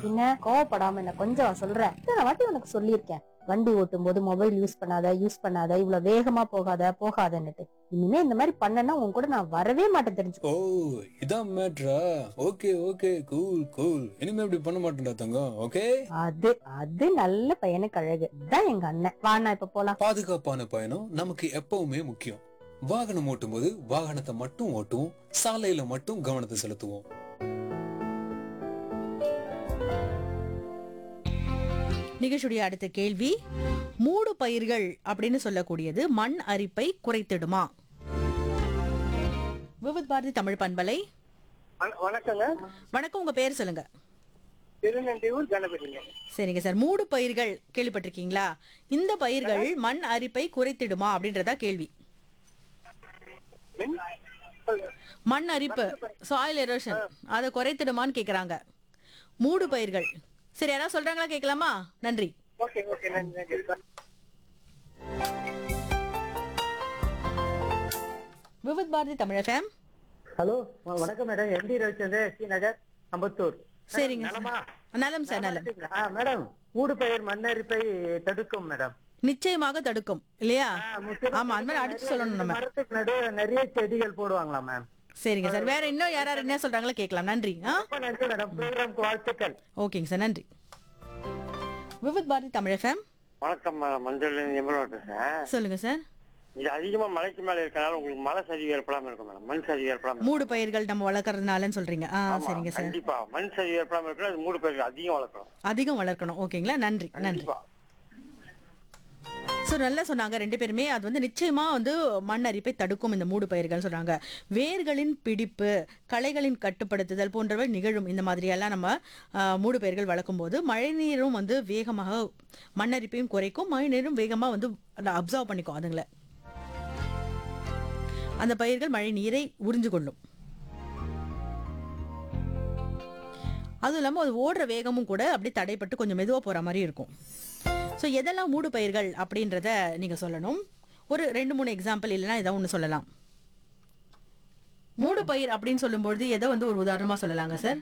என்ன கோவப்படாம என்ன கொஞ்சம் சொல்றேன் இத்தனை வாட்டி உனக்கு சொல்லியிருக்கேன் வண்டி ஓட்டும் போது மொபைல் யூஸ் பண்ணாத யூஸ் பண்ணாத இவ்வளவு வேகமா போகாத போகாதன்னுட்டு இனிமே இந்த மாதிரி பண்ணனா உன் கூட நான் வரவே மாட்டேன் தெரிஞ்சுக்கோ ஓ இதான் மேட்ரா ஓகே ஓகே கூல் கூல் இனிமே இப்படி பண்ண மாட்டேன்டா தங்கம் ஓகே அது அது நல்ல பையனுக்கு அழகு இதான் எங்க அண்ணன் வாண்ணா இப்ப போலாம் பாதுகாப்பான பயணம் நமக்கு எப்பவுமே முக்கியம் வாகனம் ஓட்டும்போது வாகனத்தை மட்டும் ஓட்டுவோம் சாலையில மட்டும் கவனத்தை செலுத்துவோம் நிகழ்ச்சியுடைய அடுத்த கேள்வி மூடு பயிர்கள் அப்படின்னு சொல்லக்கூடியது மண் அரிப்பை குறைத்திடுமா விவித் பாரதி தமிழ் பண்பலை வண- வணக்கங்க வணக்கம் உங்க பேர் சொல்லுங்க திருநெல்வேலூர் கணபதிங்க சரிங்க சார் மூடு பயிர்கள் கேள்விப்பட்டிருக்கீங்களா இந்த பயிர்கள் மண் அரிப்பை குறைத்திடுமா அப்படின்றதா கேள்வி மின் மண் அரிப்பு சாயில் எரோஷன் அதை குறைத்திடுமான்னு கேக்குறாங்க மூடு பயிர்கள் சரி யாராவது சொல்றாங்களா கேட்கலாமா நன்றி ஓகே ஓகே நன்றி நன்றி sir Vividh Bharati Tamil FM hello வ- வணக்கம் மேடம் எம்டி ரவிச்சந்திரன் சி நகர் அம்பத்தூர் சரிங்க சார். நலம் சார் நலம் ஆ, மேடம் மூடு பயிர் மண்ணரிப்பை தடுக்கும் மேடம் நிச்சயமாக தடுக்கும் இல்லையா ஆ, முக்கியமா ஆமா அது மாதிரி அடிச்சு சொல்லணும் நம்ம மரத்துக்கு நடுவே நிறைய செடிகள் போடுவாங்களா மேம் சரிங்க சார் வேற இன்னும் யாராரு என்ன சொல்றாங்களோ கேட்கலாம் நன்றி ஆ ரொம்ப நன்றி மேடம் ப்ரோக்ராம்க்கு வாழ்த்துக்கள் ஓகேங்க சார் நன்றி விவித் பாரதி தமிழ் எஃப்எம் வணக்கம் மஞ்சள் எம்பளம் பேசுறேன் சொல்லுங்க சார் இது அதிகமா மலைக்கு மேல இருக்கனால உங்களுக்கு மலை சரிவு ஏற்படாம இருக்கும் மேடம் மண் சரிவு ஏற்படாம இருக்கும். மூடு பயிர்கள் நம்ம வளர்க்கறதுனாலன்னு சொல்றீங்க ஆ ஆமா, சரிங்க சார் கண்டிப்பா மண் சரிவு ஏற்படாம இருக்கணும் அது மூடு பயிர்கள் அதிகம் வளர்க்கணும் அதிகம் வளர்க்கணும் ஓகேங்களா நன்றி நன்றி கண்டிப்பா ஸோ நல்லா சொன்னாங்க ரெண்டு பேருமே அது வந்து நிச்சயமா வந்து மண் அரிப்பை தடுக்கும் இந்த மூடு பயிர்கள் சொல்றாங்க வேர்களின் பிடிப்பு களைகளின் கட்டுப்படுத்துதல் போன்றவை நிகழும் இந்த மாதிரியெல்லாம் நம்ம ஆ, மூடு பயிர்கள் வளர்க்கும் போது மழை நீரும் வந்து வேகமாக மண் அரிப்பையும் குறைக்கும் மழை நீரும் வேகமா வந்து அப்சர்வ் பண்ணிக்கும் அதுங்களை அந்த பயிர்கள் மழை நீரை உறிஞ்சு கொள்ளும் அதுவும் இல்லாமல் அது ஓடுற வேகமும் கூட அப்படியே தடைப்பட்டு கொஞ்சம் மெதுவாக போகிற மாதிரி இருக்கும் ஸோ எதெல்லாம் மூடு பயிர்கள் அப்படின்றத நீங்கள் சொல்லணும் ஒரு ரெண்டு மூணு எக்ஸாம்பிள் இல்லைன்னா ஏதாவது ஒன்று சொல்லலாம் மூடு பயிர் அப்படின்னு சொல்லும்பொழுது எதை வந்து ஒரு உதாரணமாக சொல்லலாங்க சார்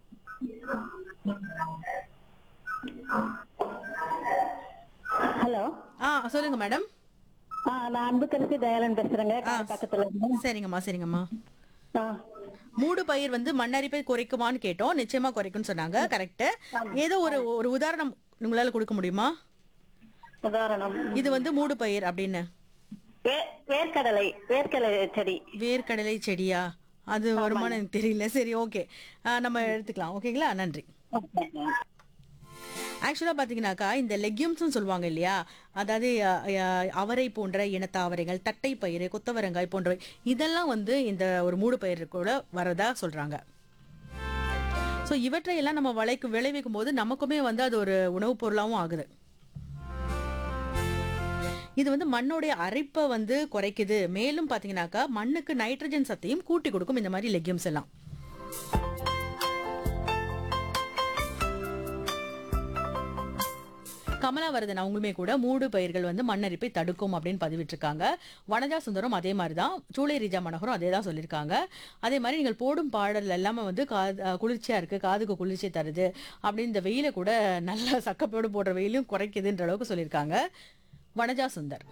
ஹலோ ஆ சொல்லுங்க மேடம் ஆ நான் அன்புக்கரசி தயாளன் பேசுறேங்க ஆ. பக்கத்துல இருந்து சரிங்கம்மா சரிங்கம்மா ஆ. மூடு பயிர் வந்து மண்ணரிப்பை குறைக்குமான்னு கேட்டோம் நிச்சயமா குறைக்கும்னு சொன்னாங்க கரெக்ட் ஏதோ ஒரு ஒரு உதாரணம் உங்களால கொடுக்க முடியுமா உதாரணம் இது வந்து மூடு பயிர் அப்படின்னு வே- வேர்க்கடலை வேர்க்கடலை செடி வேர்க்கடலை செடியா அது வருமானம் எனக்கு தெரியல சரி ஓகே நம்ம எடுத்துக்கலாம் ஓகேங்களா நன்றி ஆக்சுவலாக பார்த்தீங்கன்னாக்கா இந்த லெக்யூம்ஸ்னு சொல்லுவாங்க இல்லையா அதாவது அஹ், அஹ், அவரை போன்ற இனத்தாவரைகள் தட்டை பயிறு கொத்தவரங்காய் போன்றவை இதெல்லாம் வந்து இந்த ஒரு மூடு பயிர் கூட வரதா சொல்றாங்க ஸோ இவற்றையெல்லாம் நம்ம விளைக்கு விளைவிக்கும் போது நமக்குமே வந்து அது ஒரு உணவுப் பொருளாகவும் ஆகுது இது வந்து மண்ணுடைய அரைப்பை வந்து குறைக்குது மேலும் பார்த்தீங்கன்னாக்கா மண்ணுக்கு நைட்ரஜன் சத்தையும் கூட்டி கொடுக்கும் இந்த மாதிரி லெக்யூம்ஸ் எல்லாம் கமலாவரதன் அவங்களுமே கூட மூடு பயிர்கள் வந்து மண்ணரிப்பை தடுக்கும் அப்படின்னு பதிவிட்டிருக்காங்க வனஜா சுந்தரம் அதே மாதிரி தான் சூளை ரீஜா மனோகரும் அதே தான் சொல்லியிருக்காங்க அதே மாதிரி நீங்கள் போடும் பாடல் எல்லாமே வந்து காது அஹ், குளிர்ச்சியா இருக்கு காதுக்கு குளிர்ச்சி தருது அப்படின்னு இந்த வெயிலை கூட நல்லா சக்கப்போடு போடுற வெயிலையும் குறைக்குதுன்ற அளவுக்கு சொல்லியிருக்காங்க வனஜா சுந்தர்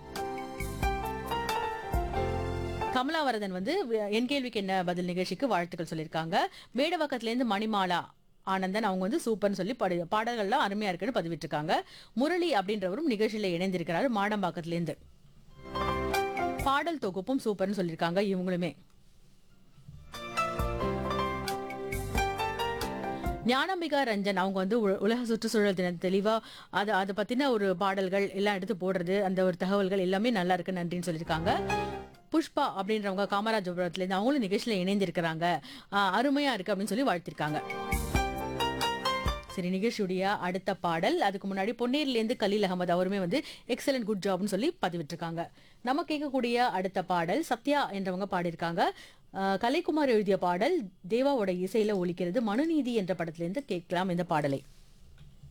கமலாவரதன் வந்து வி- என் கேள்விக்கு என்ன பதில் நிகழ்ச்சிக்கு வாழ்த்துக்கள் சொல்லியிருக்காங்க மேடவாக்கத்துலேருந்து மணிமாலா ஆனந்தன் அவங்க வந்து சூப்பர்னு சொல்லி படி பாடல்கள்லாம் அருமையா இருக்குன்னு பதிவிட்டிருக்காங்க முரளி அப்படின்றவரும் நிகழ்ச்சியில இணைந்திருக்கிறாரு மாடம்பாக்கத்துலேருந்து பாடல் தொகுப்பும் சூப்பர்னு சொல்லியிருக்காங்க இவங்களுமே ஞானம்பிகா ரஞ்சன் அவங்க வந்து உ- உலக சுற்றுச்சூழல் தின தெளிவா அது அதை பத்தின ஒரு பாடல்கள் எல்லாம் எடுத்து போடுறது அந்த ஒரு தகவல்கள் எல்லாமே நல்லா இருக்கு நன்றின்னு சொல்லியிருக்காங்க புஷ்பா அப்படின்றவங்க காமராஜபுரத்துல இருந்து அவங்களும் நிகழ்ச்சியில இணைந்திருக்கிறாங்க ஆஹ் அருமையா இருக்கு அப்படின்னு சொல்லி வாழ்த்திருக்காங்க சரி நிகழ்ச்சியுடைய அடுத்த பாடல் அதுக்கு முன்னாடி பொன்னேரிலேருந்து கலீல் அகமது அவருமே வந்து எக்ஸலன்ட் குட் ஜாப்னு சொல்லி பதிவிட்டிருக்காங்க நம்ம கேட்கக்கூடிய அடுத்த பாடல் சத்யா என்றவங்க பாடியிருக்காங்க ஆஹ் கலைக்குமார் எழுதிய பாடல் தேவாவோட இசையில ஒலிக்கிறது மனுநீதி என்ற படத்திலிருந்து கேட்கலாம் இந்த பாடலை